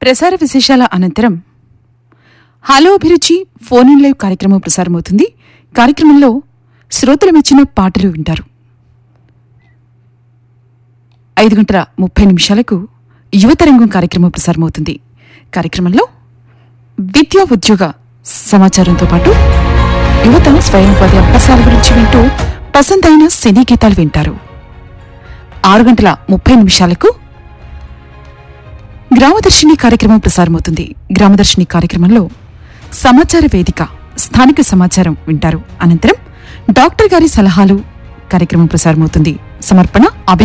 ప్రసార విశేషాల అనంతరం హలో అభిరుచి ఫోన్ ఇన్ లైవ్ కార్యక్రమం ప్రసారమవుతుంది కార్యక్రమంలో శ్రోతలు మెచ్చిన పాటలు వింటారు ఐదు గంటల ముప్పై నిమిషాలకు యువతరంగం కార్యక్రమం ప్రసారమవుతుంది కార్యక్రమంలో విద్యా ఉద్యోగ సమాచారంతో పాటు యువత స్వయం ఉపాధి అవకాశాల గురించి వింటూ పసందైన సినీ గీతాలు వింటారు ఆరు గంటల ముప్పై నిమిషాలకు గ్రామదర్శిని కార్యక్రమం ప్రసారమవుతుంది గ్రామదర్శిని కార్యక్రమంలో సమాచార వేదిక స్థానిక సమాచారం వింటారు అనంతరం డాక్టర్ గారి సలహాలు కార్యక్రమం ప్రసారమవుతుంది సమర్పణ అభి